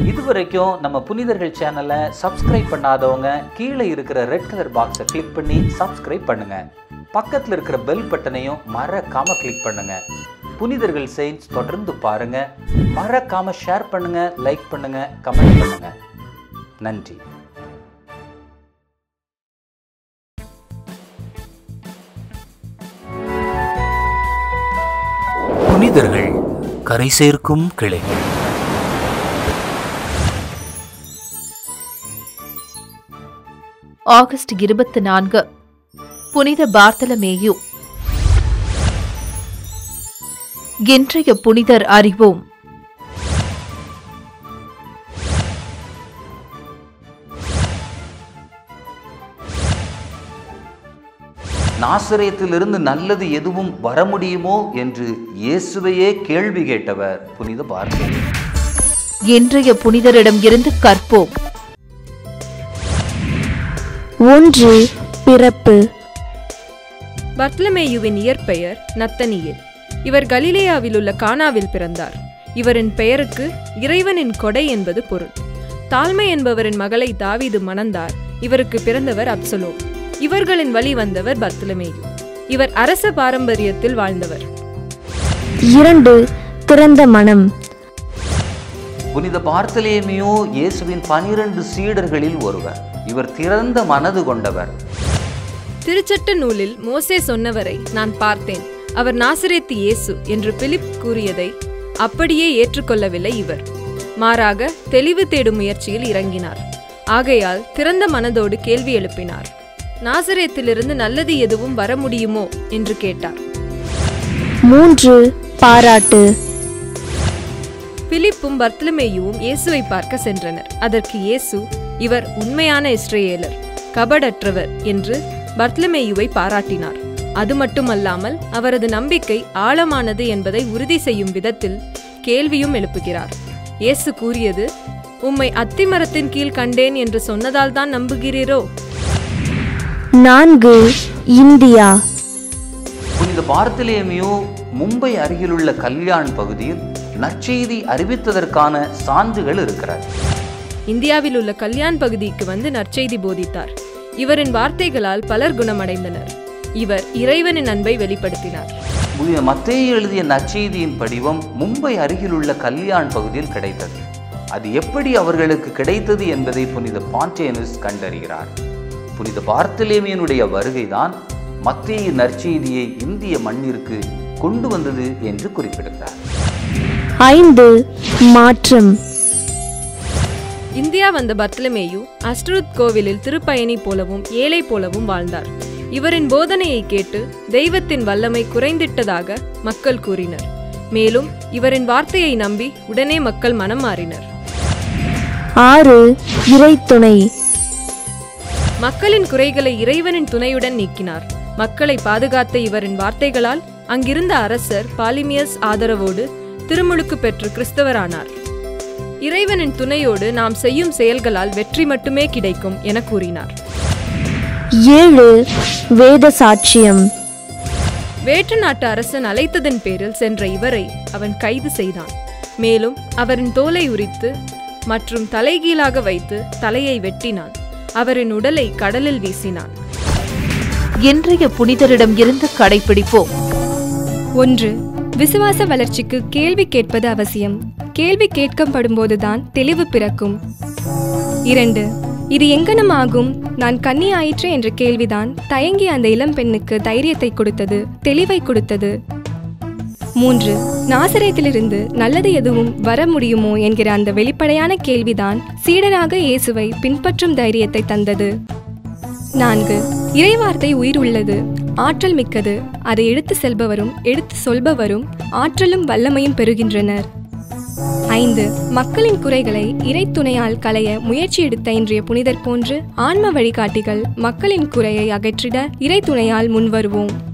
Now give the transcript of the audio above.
இதுவரைக்கும் நம்ம புனிதர்கள் சேனலை சப்ஸ்கிரைப் பண்ணாதவங்க கீழே இருக்கிற ரெட் கலர் பாக்ஸை கிளிக் பண்ணி சப்ஸ்கிரைப் பண்ணுங்க பக்கத்தில் இருக்கிற பெல் பட்டனையும் மறக்காம கிளிக் பண்ணுங்க புனிதர்கள் செயின்ஸ் தொடர்ந்து பாருங்க மறக்காம ஷேர் பண்ணுங்க லைக் பண்ணுங்க கமெண்ட் பண்ணுங்க நன்றி புனிதர்கள் கரை சேர்க்கும் கிளைகள் ஆகஸ்ட் இருபத்தி நான்கு புனித பார்த்தலமேயு இன்றைய புனிதர் அறிவோம் நாசரேத்திலிருந்து நல்லது எதுவும் வர முடியுமோ என்று இயேசுவையே கேள்வி கேட்டவர் புனித பார்த்தல் இன்றைய புனிதரிடம் இருந்து கற்போம் ஒன்று பிறப்பு பர்த்லமேயுவின் இயற்பெயர் நத்தனியேல் இவர் கலிலேயாவில் உள்ள கானாவில் பிறந்தார் இவரின் பெயருக்கு இறைவனின் கொடை என்பது பொருள் தாழ்மை என்பவரின் மகளை தாவீது மணந்தார் இவருக்கு பிறந்தவர் அப்சலோம் இவர்களின் வழி வந்தவர் பர்த்லமேயு இவர் அரச பாரம்பரியத்தில் வாழ்ந்தவர் இரண்டு திறந்த மனம் புனித பார்த்தலேமியோ இயேசுவின் பனிரெண்டு சீடர்களில் ஒருவர் இவர் திறந்த மனது கொண்டவர் திருச்சட்ட நூலில் மோசே சொன்னவரை நான் பார்த்தேன் அவர் நாசரேத்து இயேசு என்று பிலிப் கூறியதை அப்படியே ஏற்றுக்கொள்ளவில்லை இவர் மாறாக தெளிவு தேடும் முயற்சியில் இறங்கினார் ஆகையால் திறந்த மனதோடு கேள்வி எழுப்பினார் நாசரேத்திலிருந்து நல்லது எதுவும் வர முடியுமோ என்று கேட்டார் மூன்று பாராட்டு பிலிப்பும் பர்த்தலமேயுவும் இயேசுவை பார்க்க சென்றனர் அதற்கு இயேசு இவர் உண்மையான இஸ்ரேலர் கபடற்றவர் என்று பர்த்தலமேயுவை பாராட்டினார் அது மட்டுமல்லாமல் அவரது நம்பிக்கை ஆழமானது என்பதை உறுதி செய்யும் விதத்தில் கேள்வியும் எழுப்புகிறார் இயேசு கூறியது உம்மை அத்திமரத்தின் கீழ் கண்டேன் என்று சொன்னதால் தான் நம்புகிறீரோ நான்கு இந்தியா புனித பார்த்தலேமியோ மும்பை அருகிலுள்ள கல்யாண் பகுதியில் நற்செய்தி அறிவித்ததற்கான சான்றுகள் இருக்கிறார் இந்தியாவில் உள்ள கல்யாண் பகுதிக்கு வந்து நற்செய்தி போதித்தார் இவரின் வார்த்தைகளால் பலர் குணமடைந்தனர் இவர் இறைவனின் அன்பை வெளிப்படுத்தினார் புனித மத்தேயு எழுதிய நற்செய்தியின் படிவம் மும்பை அருகிலுள்ள கல்யாண் பகுதியில் கிடைத்தது அது எப்படி அவர்களுக்கு கிடைத்தது என்பதை புனித பாண்டேனஸ் கண்டறிகிறார் புனித பார்த்தலேமியனுடைய வருகைதான் மத்தேயு நற்செய்தியை இந்திய மண்ணிற்கு கொண்டு வந்தது என்று குறிப்பிடுகிறார் ஐந்து மாற்றம் இந்தியா வந்த பர்த்தலமேயு அஸ்ட்ருத் கோவிலில் திருப்பயணி போலவும் ஏழை போலவும் வாழ்ந்தார் இவரின் போதனையை கேட்டு தெய்வத்தின் வல்லமை குறைந்திட்டதாக மக்கள் கூறினர் மேலும் இவரின் வார்த்தையை நம்பி உடனே மக்கள் மனம் மாறினர் ஆறு இறைத்துணை மக்களின் குறைகளை இறைவனின் துணையுடன் நீக்கினார் மக்களை பாதுகாத்த இவரின் வார்த்தைகளால் அங்கிருந்த அரசர் பாலிமியஸ் ஆதரவோடு திருமுழுக்கு பெற்று கிறிஸ்தவரானார் இறைவனின் துணையோடு நாம் செய்யும் செயல்களால் வெற்றி மட்டுமே கிடைக்கும் என கூறினார் ஏழு வேத சாட்சியம் வேற்று நாட்டு அரசன் அழைத்ததன் பேரில் சென்ற இவரை அவன் கைது செய்தான் மேலும் அவரின் தோலை உரித்து மற்றும் தலைகீழாக வைத்து தலையை வெட்டினான் அவரின் உடலை கடலில் வீசினான் இன்றைய புனிதரிடம் இருந்து கடைபிடிப்போம் ஒன்று விசுவாச வளர்ச்சிக்கு கேள்வி கேட்பது அவசியம் கேள்வி கேட்கப்படும்போதுதான் தெளிவு பிறக்கும் இரண்டு இது எங்கனமாகும் நான் கன்னி ஆயிற்றே என்ற கேள்விதான் தயங்கி அந்த இளம் பெண்ணுக்கு தைரியத்தை கொடுத்தது தெளிவை கொடுத்தது மூன்று நாசரேத்திலிருந்து நல்லது எதுவும் வர முடியுமோ என்கிற அந்த வெளிப்படையான கேள்விதான் சீடராக இயேசுவை பின்பற்றும் தைரியத்தை தந்தது நான்கு இறைவார்த்தை உயிர் உள்ளது ஆற்றல் மிக்கது அதை எடுத்து செல்பவரும் எடுத்து சொல்பவரும் ஆற்றலும் வல்லமையும் பெறுகின்றனர் ஐந்து மக்களின் குறைகளை இறைத்துணையால் களைய முயற்சி எடுத்த இன்றைய புனிதர் போன்று ஆன்ம வழிகாட்டிகள் மக்களின் குறையை அகற்றிட இறைத்துணையால் முன்வருவோம்